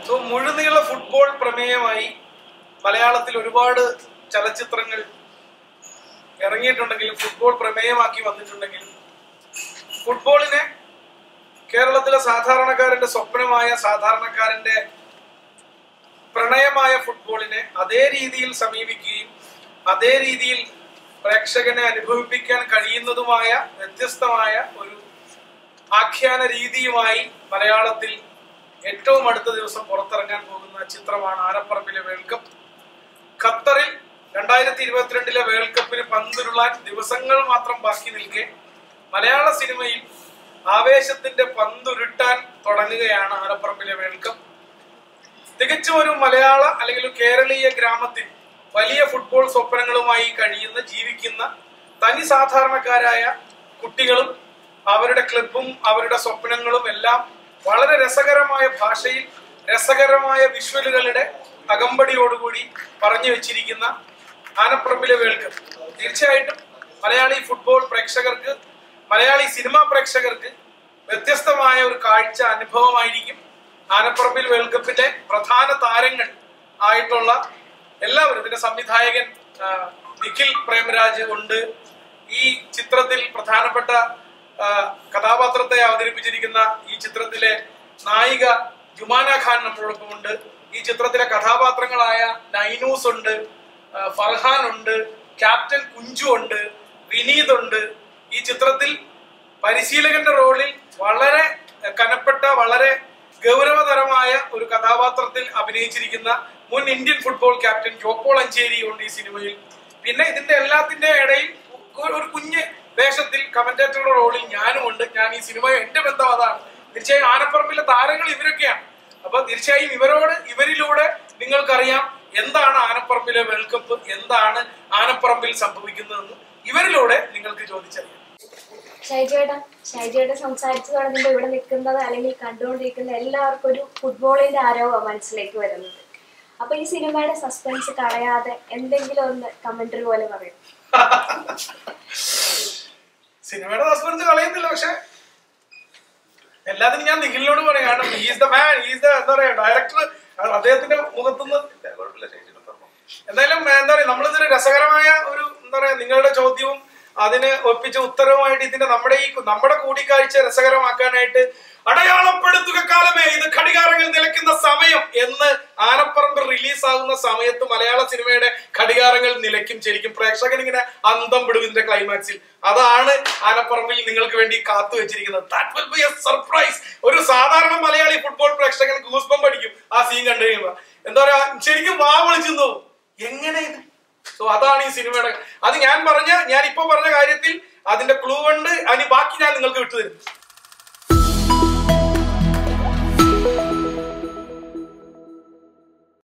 So മുഴുനീള football പ്രമേയമായി മലയാളത്തിൽ ഒരുപാട് ചലച്ചിത്രങ്ങൾ ഇറങ്ങിയിട്ടുണ്ടെങ്കിലും ഫുട്ബോൾ പ്രമേയമാക്കി വന്നിട്ടുണ്ടെങ്കിലും ഫുട്ബോളിനെ കേരളത്തിലെ സാധാരണക്കാരന്റെ സ്വപ്നമായ സാധാരണക്കാരന്റെ പ്രണയമായ ഫുട്ബോളിനെ അതേ രീതിയിൽ സമീപിക്കുകയും അതേ രീതിയിൽ പ്രേക്ഷകനെ അനുഭവിപ്പിക്കാൻ കഴിയുന്നതുമായ വ്യത്യസ്തമായ ഒരു ആഖ്യാന രീതിയുമായി മലയാളത്തിൽ ഏറ്റവും അടുത്ത ദിവസം പുറത്തിറങ്ങാൻ പോകുന്ന ചിത്രമാണ് ആനപ്പറമ്പിലെ വേൾഡ് കപ്പ് ഖത്തറിൽ രണ്ടായിരത്തി ഇരുപത്തിരണ്ടിലെ വേൾഡ് കപ്പിന് പന്തുരുളാൻ ദിവസങ്ങൾ മാത്രം ബാക്കി നിൽക്കെ മലയാള സിനിമയിൽ ആവേശത്തിന്റെ പന്തുരുട്ടാൻ തുടങ്ങുകയാണ് ആനപ്പറമ്പിലെ വേൾഡ് കപ്പ് തികച്ചും ഒരു മലയാള അല്ലെങ്കിൽ ഒരു കേരളീയ ഗ്രാമത്തിൽ വലിയ ഫുട്ബോൾ സ്വപ്നങ്ങളുമായി കഴിയുന്ന ജീവിക്കുന്ന തനി സാധാരണക്കാരായ കുട്ടികളും അവരുടെ ക്ലബും അവരുടെ സ്വപ്നങ്ങളും എല്ലാം വളരെ രസകരമായ ഭാഷയിൽ രസകരമായ വിഷ്വലുകളുടെ അകമ്പടിയോടുകൂടി പറഞ്ഞു വെച്ചിരിക്കുന്ന ആനപ്പറമ്പിലെ വേൾഡ് കപ്പ് തീർച്ചയായിട്ടും മലയാളി ഫുട്ബോൾ പ്രേക്ഷകർക്ക് മലയാളി സിനിമാ പ്രേക്ഷകർക്ക് വ്യത്യസ്തമായ ഒരു കാഴ്ച അനുഭവമായിരിക്കും ആനപ്പറമ്പിൽ വേൾഡ് കപ്പിന്റെ പ്രധാന താരങ്ങൾ ആയിട്ടുള്ള എല്ലാവരും ഇതിന്റെ സംവിധായകൻ ആ, നിഖിൽ പ്രേമരാജ് ഉണ്ട് ഈ ചിത്രത്തിൽ പ്രധാനപ്പെട്ട ആ, കഥാപാത്രത്തെ അവതരിപ്പിച്ചിരിക്കുന്ന ഈ ചിത്രത്തിലെ നായിക ജുമാന ഖാൻ നമ്മളോടൊപ്പം ഉണ്ട് ഈ ചിത്രത്തിലെ കഥാപാത്രങ്ങളായ നൈനൂസ് ഉണ്ട് ആ, ഫർഹാൻ ഉണ്ട് ക്യാപ്റ്റൻ കുഞ്ചു ഉണ്ട് വിനീത് ഉണ്ട് ഈ ചിത്രത്തിൽ പരിശീലകന്റെ റോളിൽ വളരെ കനപ്പെട്ട വളരെ ഗൗരവതരമായ ഒരു കഥാപാത്രത്തിൽ അഭിനയിച്ചിരിക്കുന്ന മുൻ Indian football captain Jo Paul Ancheri ഉണ്ട് ഈ സിനിമയിൽ പിന്നെ ഇതിന്റെ എല്ലാത്തിന്റെ ഇടയിൽ ഒരു ഒരു കുഞ്ഞ് വേഷത്തിൽ കമന്റേറ്ററുടെ റോളിൽ ഞാനും ഉണ്ട് ഞാൻ ഈ സിനിമ എന്റെ ബന്ധം അതാണ് തീർച്ചയായും ആനപ്പറമ്പിലെ താരങ്ങൾ ഇവരൊക്കെയാണ് അപ്പൊ തീർച്ചയായും ഇവരോട് ഇവരിലൂടെ നിങ്ങൾക്കറിയാം എന്താണ് ആനപ്പറമ്പിലെ വേൾഡ് കപ്പ് എന്താണ് ആനപ്പറമ്പിൽ സംഭവിക്കുന്നതെന്ന് ഇവരിലൂടെ നിങ്ങൾക്ക് ചോദിച്ചറിയാം ഷൈജേട്ട ഷൈജേട്ട സംസാരിച്ചു തുടങ്ങുമ്പോൾ ഇവിടെ നിൽക്കുന്നത് അല്ലെങ്കിൽ കണ്ടുകൊണ്ടിരിക്കുന്ന എല്ലാവർക്കും ഒരു ഫുട്ബോളിന്റെ ആരവമാണ് മനസ്സിലേക്ക് വരുന്നത് അപ്പൊ ഈ സിനിമയുടെ സസ്പെൻസ് കളയാതെ എന്തെങ്കിലും ഒന്ന് കമന്ററി പോലെ പറയും സിനിമയുടെ സസ്പെൻസ് കളയുന്നില്ല പക്ഷെ എല്ലാത്തിനും ഞാൻ നിഖിലിനോട് പറയും കാരണം is the man is the എന്താ പറയാ ഡയറക്ടർ അദ്ദേഹത്തിന്റെ മുഖത്തുനിന്ന് ഇല്ല, കുഴപ്പമില്ല, ചേച്ചിയുടെ തരണം. എന്തായാലും എന്താ പറയാ നമ്മളിതൊരു രസകരമായ ഒരു എന്താ പറയാ നിങ്ങളുടെ ചോദ്യവും അതിന് ഒപ്പിച്ച ഉത്തരവുമായിട്ട് ഇതിന്റെ നമ്മുടെ ഈ നമ്മുടെ കൂടിക്കാഴ്ച രസകരമാക്കാനായിട്ട് അടയാളപ്പെടുത്തുക കാലമേ ഇത് ഘടികാരങ്ങൾ നിലയ്ക്കുന്ന സമയം എന്ന് ആനപ്പറമ്പ് റിലീസ് ആകുന്ന സമയത്ത് മലയാള സിനിമയുടെ ഘടികാരങ്ങൾ നിലയ്ക്കും ശരിക്കും പ്രേക്ഷകൻ ഇങ്ങനെ അന്തം വിടും ഇതിന്റെ ക്ലൈമാക്സിൽ അതാണ് ആനപ്പറമ്പിൽ നിങ്ങൾക്ക് വേണ്ടി കാത്തു വെച്ചിരിക്കുന്നത് that will be a surprise ഒരു സാധാരണ മലയാളി ഫുട്ബോൾ പ്രേക്ഷകൻ ഗൂസ്പം പഠിക്കും ആ സീൻ കണ്ടു കഴിയുമ്പോ എന്താ പറയാ ശരിക്കും വാ വിളിച്ചു പോകും. എങ്ങനെ ഇത് സോ അതാണ് ഈ സിനിമയുടെ അത് ഞാൻ പറഞ്ഞ ഞാൻ ഇപ്പൊ പറഞ്ഞ കാര്യത്തിൽ അതിന്റെ ക്ലൂ ഉണ്ട് അതിന് ബാക്കി ഞാൻ നിങ്ങൾക്ക് വിട്ടുതരും